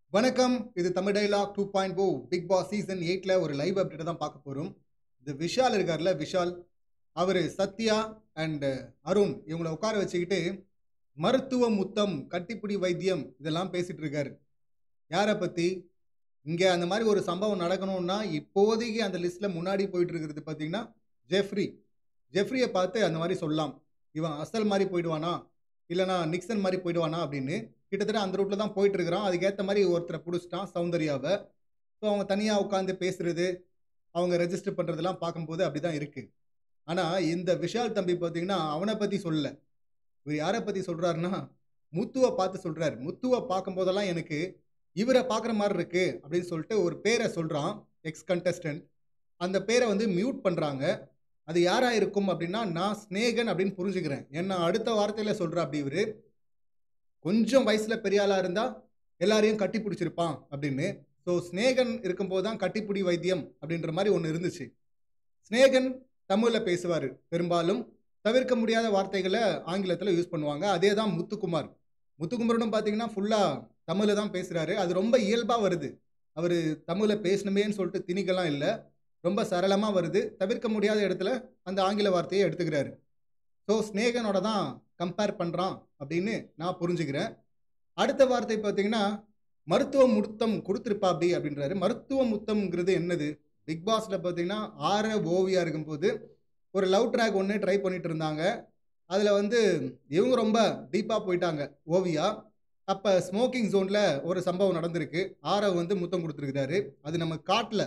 வணக்கம் இது Tamil dialogue two point o Bigg Boss season எயிட்ல ஒரு லைவ் அப்டேட் தான் பார்க்க போறோம் இந்த விஷால் இருக்கார்ல விஷால் அவர் சத்யா அண்ட் அருண் இவங்களை உட்கார வச்சுக்கிட்டு மருத்துவ முத்தம் கட்டிப்பிடி வைத்தியம் இதெல்லாம் பேசிட்டு இருக்காரு யாரை பத்தி இங்க அந்த மாதிரி ஒரு சம்பவம் நடக்கணும்னா இப்போதைக்கு அந்த லிஸ்ட்ல முன்னாடி போயிட்டு இருக்கிறது பார்த்தீங்கன்னா ஜெஃப்ரி ஜெஃப்ரியை பார்த்து அந்த மாதிரி சொல்லலாம் இவன் அசல் மாதிரி போயிடுவானா இல்லைனா நிக்சன் மாதிரி போயிடுவானா அப்படின்னு கிட்டத்தட்ட அந்த ரூட்ல தான் போயிட்டு இருக்கிறான் அதுக்கேற்ற மாதிரி ஒருத்தரை பிடிச்சிட்டான் சௌந்தர்யாவை ஸோ அவங்க தனியாக உட்காந்து பேசுறது அவங்க ரெஜிஸ்டர் பண்ணுறதெல்லாம் பார்க்கும்போது அப்படி தான் இருக்கு ஆனால் இந்த விஷால் தம்பி பார்த்தீங்கன்னா அவனை பற்றி சொல்லல இவர் யாரை பற்றி சொல்கிறாருன்னா முத்துவை பார்த்து சொல்கிறார் முத்துவை பார்க்கும்போதெல்லாம் எனக்கு இவரை பார்க்குற மாதிரி இருக்கு அப்படின்னு சொல்லிட்டு ஒரு பேரை சொல்கிறான் எக்ஸ் கண்டஸ்டன்ட் அந்த பேரை வந்து மியூட் பண்ணுறாங்க அது யாரா இருக்கும் அப்படின்னா நான் ஸ்னேகன் அப்படின்னு புரிஞ்சுக்கிறேன் ஏன்னா அடுத்த வார்த்தையில சொல்ற அப்படி இவரு கொஞ்சம் வயசுல பெரிய ஆளா இருந்தா எல்லாரையும் கட்டி பிடிச்சிருப்பான் அப்படின்னு ஸோ ஸ்னேகன் இருக்கும்போது தான் கட்டிப்பிடி வைத்தியம் அப்படின்ற மாதிரி ஒன்று இருந்துச்சு ஸ்னேகன் தமிழில் பேசுவார் பெரும்பாலும் தவிர்க்க முடியாத வார்த்தைகளை ஆங்கிலத்தில் யூஸ் பண்ணுவாங்க அதே தான் முத்துக்குமார் முத்துக்குமாரனும் பார்த்தீங்கன்னா ஃபுல்லாக தமிழில் தான் பேசுகிறாரு அது ரொம்ப இயல்பாக வருது அவர் தமிழில் பேசணுமேன்னு சொல்லிட்டு திணிக்கலாம் இல்லை ரொம்ப சரளமாக வருது தவிர்க்க முடியாத இடத்துல அந்த ஆங்கில வார்த்தையை எடுத்துக்கிறாரு ஸோ ஸ்னேகனோட தான் கம்பேர் பண்ணுறான் அப்படின்னு நான் புரிஞ்சுக்கிறேன் அடுத்த வார்த்தை பார்த்தீங்கன்னா மருத்துவ முத்தம் கொடுத்துருப்பா அப்படி அப்படின்றாரு மருத்துவ முத்தம்ங்கிறது என்னது பிக் பாஸில் பார்த்தீங்கன்னா ஆற ஓவியா இருக்கும்போது ஒரு லவ் ட்ராக் ஒன்று ட்ரை பண்ணிட்டு இருந்தாங்க அதில் வந்து இவங்க ரொம்ப டீப்பாக போயிட்டாங்க ஓவியா அப்போ ஸ்மோக்கிங் ஜோனில் ஒரு சம்பவம் நடந்திருக்கு ஆரவ் வந்து முத்தம் கொடுத்துருக்கிறாரு அது நம்ம காட்டில்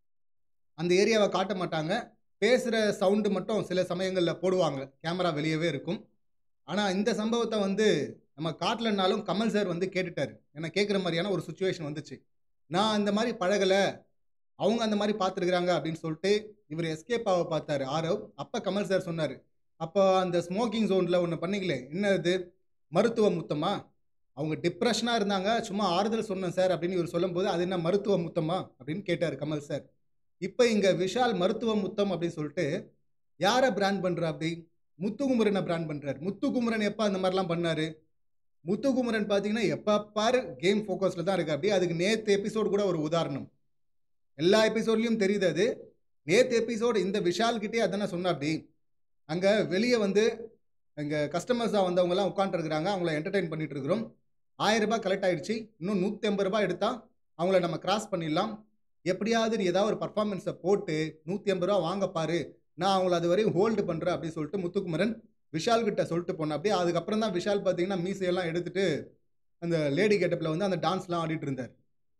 அந்த ஏரியாவை காட்ட மாட்டாங்க பேசுகிற சவுண்டு மட்டும் சில சமயங்களில் போடுவாங்க கேமரா வெளியவே இருக்கும் ஆனால் இந்த சம்பவத்தை வந்து நம்ம காட்டலனாலும் கமல் சார் வந்து கேட்டுட்டாரு ஏன்னா கேட்குற மாதிரியான ஒரு சுச்சுவேஷன் வந்துச்சு நான் அந்த மாதிரி பழகலை அவங்க அந்த மாதிரி பார்த்துருக்குறாங்க அப்படின்னு சொல்லிட்டு இவர் எஸ்கேப் ஆக பார்த்தாரு ஆரவ் அப்போ கமல் சார் சொன்னார் அப்போ அந்த ஸ்மோக்கிங் ஜோனில் ஒன்று பண்ணிக்கல என்ன இது மருத்துவ முத்தமா அவங்க டிப்ரெஷனாக இருந்தாங்க சும்மா ஆறுதல் சொன்னேன் சார் அப்படின்னு இவர் சொல்லும்போது அது என்ன மருத்துவ முத்தமா அப்படின்னு கேட்டார் கமல் சார் இப்போ இங்கே விஷால் மருத்துவ முத்தம் அப்படின்னு சொல்லிட்டு யாரை பிராண்ட் பண்ணுறா அப்படி முத்துகுமரனை பிராண்ட் பண்ணுறாரு முத்துகுமரன் எப்போ அந்த மாதிரிலாம் பண்ணாரு முத்துகுமரன் பார்த்தீங்கன்னா எப்போ பாரு கேம் ஃபோக்கஸில் தான் இருக்கு அப்படி அதுக்கு நேற்று எபிசோடு கூட ஒரு உதாரணம் எல்லா எபிசோட்லையும் தெரியுது அது நேற்று எபிசோடு இந்த விஷால்கிட்டே அதானே சொன்ன அப்படி அங்கே வெளியே வந்து இங்கே கஸ்டமர்ஸாக வந்தவங்கலாம் உட்காந்துருக்குறாங்க அவங்கள என்டர்டெயின் பண்ணிட்டு இருக்கிறோம் ஆயிரம் ரூபாய் கலெக்ட் ஆயிடுச்சு இன்னும் நூற்றி ஐம்பது ரூபாய் எடுத்தால் அவங்கள நம்ம கிராஸ் பண்ணிடலாம் எப்படியாவது நீ ஏதாவது ஒரு பர்ஃபார்மன்ஸை போட்டு நூற்றி ஐம்பது ரூபா வாங்க பாரு நான் அவங்கள அது வரையும் ஹோல்டு பண்ணுறேன் அப்படின்னு சொல்லிட்டு முத்துக்குமரன் விஷால் கிட்ட சொல்லிட்டு போனேன் அப்படியே அதுக்கப்புறம் தான் விஷால் பார்த்தீங்கன்னா மீசையெல்லாம் எடுத்துட்டு அந்த லேடி கெட்டப்பில் வந்து அந்த டான்ஸ்லாம் ஆடிட்டு இருந்தார்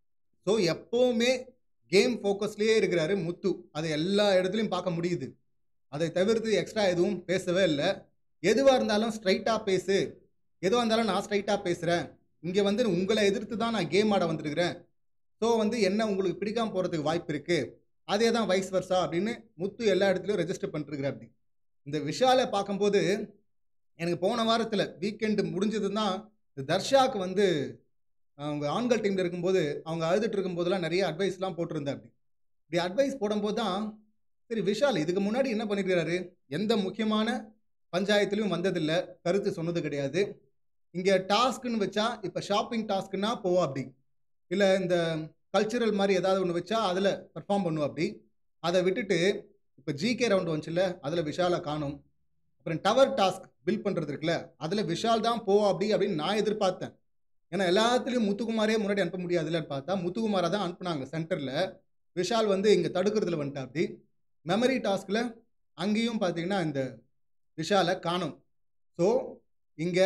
ஸோ எப்போவுமே கேம் ஃபோக்கஸ்லேயே இருக்கிறாரு முத்து அதை எல்லா இடத்துலையும் பார்க்க முடியுது அதை தவிர்த்து எக்ஸ்ட்ரா எதுவும் பேசவே இல்லை எதுவாக இருந்தாலும் ஸ்ட்ரைட்டாக பேசு எதுவாக இருந்தாலும் நான் ஸ்ட்ரைட்டாக பேசுகிறேன் இங்கே வந்து உங்களை எதிர்த்து தான் நான் கேம் ஆட வந்திருக்கிறேன் ஸோ வந்து என்ன உங்களுக்கு பிடிக்காம போகிறதுக்கு வாய்ப்பு இருக்குது அதே தான் வைஸ் வர்ஸா அப்படின்னு முத்து எல்லா இடத்துலையும் ரெஜிஸ்டர் பண்ணிருக்கிற அப்படி இந்த விஷாலை பார்க்கும்போது எனக்கு போன வாரத்தில் வீக்கெண்டு முடிஞ்சது தான் இந்த தர்ஷாவுக்கு வந்து அவங்க ஆண்கள் டீமில் இருக்கும்போது அவங்க அழுதுட்டு இருக்கும்போதெல்லாம் நிறைய அட்வைஸ்லாம் போட்டிருந்தேன் அப்படி இப்படி அட்வைஸ் போடும்போது தான் சரி விஷால் இதுக்கு முன்னாடி என்ன பண்ணிருக்கிறாரு எந்த முக்கியமான பஞ்சாயத்துலையும் வந்ததில்லை கருத்து சொன்னது கிடையாது இங்கே டாஸ்க்குன்னு வச்சா இப்போ ஷாப்பிங் டாஸ்க்குன்னா போவா அப்படி இல்லை இந்த கல்ச்சுரல் மாதிரி ஏதாவது ஒன்று வச்சா அதில் பெர்ஃபார்ம் பண்ணுவோம் அப்படி அதை விட்டுட்டு இப்போ ஜிகே ரவுண்ட் வந்துச்சுல்ல அதில் விஷாலை காணும் அப்புறம் டவர் டாஸ்க் பில் பண்ணுறது இருக்குல்ல அதில் விஷால் தான் போ அப்படி அப்படின்னு நான் எதிர்பார்த்தேன் ஏன்னா எல்லாத்துலேயும் முத்துக்குமாரே முன்னாடி அனுப்ப முடியாதுல்லன்னு பார்த்தா முத்துக்குமாரை தான் அனுப்புனாங்க சென்டரில் விஷால் வந்து இங்கே தடுக்கிறதுல வந்துட்டா அப்படி மெமரி டாஸ்கில் அங்கேயும் பார்த்தீங்கன்னா இந்த விஷாலை காணும் ஸோ இங்கே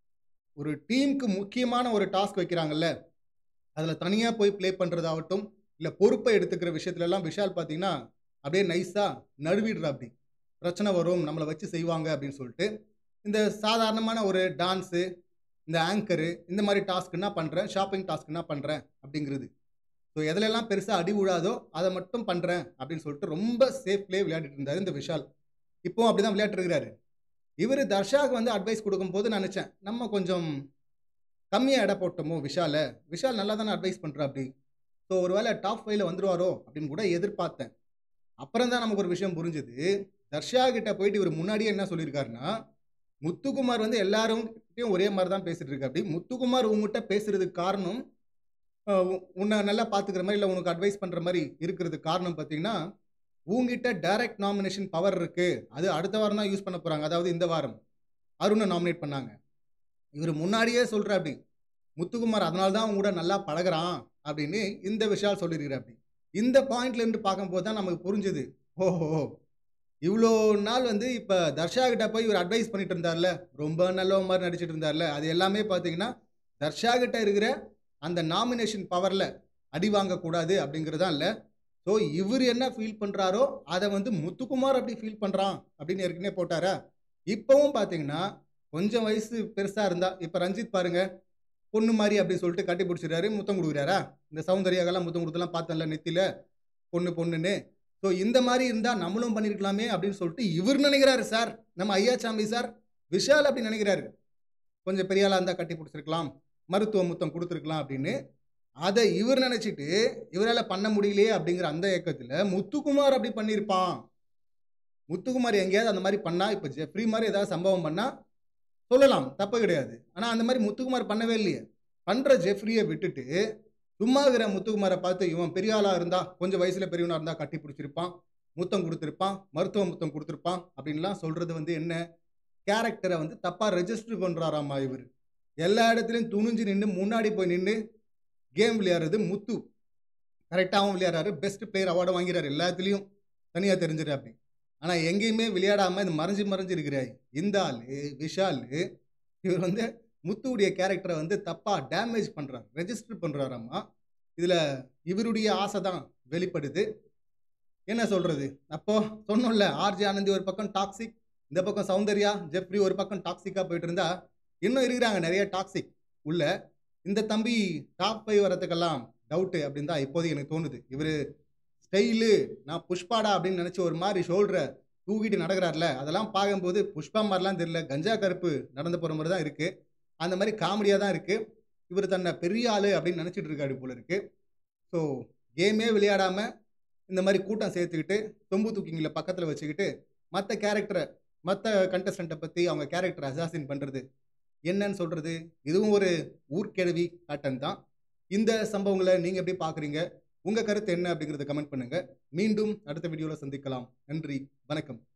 ஒரு டீமுக்கு முக்கியமான ஒரு டாஸ்க் வைக்கிறாங்கல்ல அதில் தனியாக போய் ப்ளே பண்ணுறதாகட்டும் இல்லை பொறுப்பை எடுத்துக்கிற விஷயத்துலலாம் விஷால் பார்த்தீங்கன்னா அப்படியே நைஸாக நழுவிடுறா அப்படி பிரச்சனை வரும் நம்மளை வச்சு செய்வாங்க அப்படின்னு சொல்லிட்டு இந்த சாதாரணமான ஒரு டான்ஸு இந்த ஆங்கரு இந்த மாதிரி டாஸ்க்குன்னா பண்ணுறேன் ஷாப்பிங் டாஸ்க்குன்னா பண்ணுறேன் அப்படிங்கிறது ஸோ எதுலெல்லாம் பெருசாக அடி விழாதோ அதை மட்டும் பண்ணுறேன் அப்படின்னு சொல்லிட்டு ரொம்ப சேஃப்லேயே விளையாடிட்டு இருந்தார் இந்த விஷால் இப்போவும் அப்படி தான் விளையாட்டுருக்கிறாரு இவர் தர்ஷாவுக்கு வந்து அட்வைஸ் கொடுக்கும்போது நான் நினச்சேன் நம்ம கொஞ்சம் கம்மியாக எடை போட்டோமோ விஷாலை விஷால் நல்லா தானே அட்வைஸ் பண்ணுறா அப்படி ஸோ ஒருவேளை டாப் ஃபைவ்ல வந்துருவாரோ அப்படின்னு கூட எதிர்பார்த்தேன் அப்புறம் தான் நமக்கு ஒரு விஷயம் புரிஞ்சுது தர்ஷா கிட்ட போயிட்டு இவர் முன்னாடியே என்ன சொல்லியிருக்காருன்னா முத்துக்குமார் வந்து எல்லாரும் கிட்டயும் ஒரே மாதிரி தான் பேசிட்டு இருக்கு அப்படி முத்துக்குமார் உங்ககிட்ட பேசுறதுக்கு காரணம் அஹ் உ- உன்னை நல்லா பார்த்துக்கிற மாதிரி இல்லை உனக்கு அட்வைஸ் பண்ணுற மாதிரி இருக்கிறதுக்கு காரணம் பார்த்தீங்கன்னா உங்ககிட்ட டைரக்ட் நாமினேஷன் பவர் இருக்கு அது அடுத்த வாரம் தான் யூஸ் பண்ண போகிறாங்க அதாவது இந்த வாரம் அருணை நாமினேட் பண்ணாங்க இவர் முன்னாடியே சொல்கிற அப்படி முத்துக்குமார் அதனால தான் அவங்க கூட நல்லா பழகுறான் அப்படின்னு இந்த விஷயம் சொல்லியிருக்கிற அப்படி இந்த பாயிண்ட்ல இருந்து பார்க்கும்போது தான் நமக்கு புரிஞ்சுது ஓஹோ இவ்வளோ நாள் வந்து இப்போ தர்ஷா கிட்ட போய் இவர் அட்வைஸ் பண்ணிட்டு இருந்தார்ல ரொம்ப நல்ல மாதிரி நடிச்சிட்டு இருந்தார்ல அது எல்லாமே பார்த்தீங்கன்னா தர்ஷா கிட்ட இருக்கிற அந்த நாமினேஷன் பவரில் அடி வாங்கக்கூடாது அப்படிங்கிறதா இல்லை ஸோ இவர் என்ன ஃபீல் பண்ணுறாரோ அதை வந்து முத்துக்குமார் அப்படி ஃபீல் பண்ணுறான் அப்படின்னு ஏற்கனவே போட்டாரா இப்போவும் பார்த்தீங்கன்னா கொஞ்சம் வயசு பெருசாக இருந்தா இப்போ ரஞ்சித் பாருங்க பொண்ணு மாதிரி அப்படின்னு சொல்லிட்டு கட்டி பிடிச்சிடுறாரு முத்தம் கொடுக்குறாரா இந்த சௌந்தர்யாக்கெல்லாம் முத்தம் கொடுத்தெல்லாம் பார்த்தேன்ல நெத்தியில் பொண்ணு பொண்ணுன்னு ஸோ இந்த மாதிரி இருந்தால் நம்மளும் பண்ணியிருக்கலாமே அப்படின்னு சொல்லிட்டு இவர் நினைக்கிறாரு சார் நம்ம ஐயாசாமி சார் விஷால் அப்படி நினைக்கிறாரு கொஞ்சம் பெரிய ஆளாக இருந்தால் கட்டி பிடிச்சிருக்கலாம் மருத்துவ முத்தம் கொடுத்துருக்கலாம் அப்படின்னு அதை இவர் நினச்சிட்டு இவரால் பண்ண முடியலையே அப்படிங்கிற அந்த இயக்கத்தில் முத்துக்குமார் அப்படி பண்ணியிருப்பான் முத்துக்குமார் எங்கேயாவது அந்த மாதிரி பண்ணா இப்போ ஜெஃப்ரி மாதிரி ஏதாவது சம்பவம் பண்ணால் சொல்லலாம் தப்பு கிடையாது ஆனால் அந்த மாதிரி முத்துக்குமார் பண்ணவே இல்லையே பண்ணுற ஜெஃப்ரியை விட்டுட்டு சும்மா இருக்கிற முத்துக்குமாரை பார்த்து இவன் பெரிய ஆளாக இருந்தா கொஞ்சம் வயசில் பெரியவனாக இருந்தால் கட்டி பிடிச்சிருப்பான் முத்தம் கொடுத்துருப்பான் மருத்துவ முத்தம் கொடுத்துருப்பான் அப்படின்லாம் சொல்கிறது வந்து என்ன கேரக்டரை வந்து தப்பாக ரெஜிஸ்டர் பண்ணுறாராமா இவர் எல்லா இடத்துலையும் துணிஞ்சு நின்று முன்னாடி போய் நின்று கேம் விளையாடுறது முத்து கரெக்டாகவும் விளையாடுறாரு பெஸ்ட் பிளேயர் அவார்டு வாங்கிறாரு எல்லாத்துலேயும் தனியாக தெரிஞ்சிரு அப்படி ஆனால் எங்கேயுமே விளையாடாமல் இது மறைஞ்சு மறைஞ்சு இருக்கிறாய் இந்த ஆள் விஷால் இவர் வந்து முத்துவுடைய கேரக்டரை வந்து தப்பாக டேமேஜ் பண்ணுறாரு ரெஜிஸ்டர் பண்ணுறாராம்மா இதில் இவருடைய ஆசை தான் வெளிப்படுது என்ன சொல்கிறது அப்போ சொன்னோம்ல ஆர்ஜி ஆனந்தி ஒரு பக்கம் டாக்ஸிக் இந்த பக்கம் சௌந்தர்யா ஜெஃப்ரி ஒரு பக்கம் டாக்ஸிக்காக போயிட்டு இருந்தா இன்னும் இருக்கிறாங்க நிறைய டாக்ஸிக் உள்ள இந்த தம்பி டாப் ஃபைவ் வரதுக்கெல்லாம் டவுட்டு அப்படின்னு தான் இப்போதைக்கு எனக்கு தோணுது இவர் ஸ்டைலு நான் புஷ்பாடா அப்படின்னு நினச்சி ஒரு மாதிரி ஷோல்டரை தூக்கிட்டு நடக்கிறார்ல அதெல்லாம் பார்க்கும்போது புஷ்பா மாதிரிலாம் தெரியல கஞ்சா கருப்பு நடந்து போகிற மாதிரி தான் இருக்குது அந்த மாதிரி காமெடியாக தான் இருக்குது இவர் தன்னை பெரிய ஆள் அப்படின்னு நினச்சிட்டு இருக்காரு போல இருக்குது ஸோ கேமே விளையாடாமல் இந்த மாதிரி கூட்டம் சேர்த்துக்கிட்டு தொம்பு தூக்கிங்களை பக்கத்தில் வச்சுக்கிட்டு மற்ற கேரக்டரை மற்ற கண்டஸ்டண்ட்டை பற்றி அவங்க கேரக்டரை அசாசின் பண்ணுறது என்னன்னு சொல்கிறது இதுவும் ஒரு ஊர்க்கிழவி பேட்டன் தான் இந்த சம்பவங்களை நீங்கள் எப்படி பார்க்குறீங்க உங்கள் கருத்து என்ன அப்படிங்கிறத கமெண்ட் பண்ணுங்கள் மீண்டும் அடுத்த வீடியோவில் சந்திக்கலாம் நன்றி வணக்கம்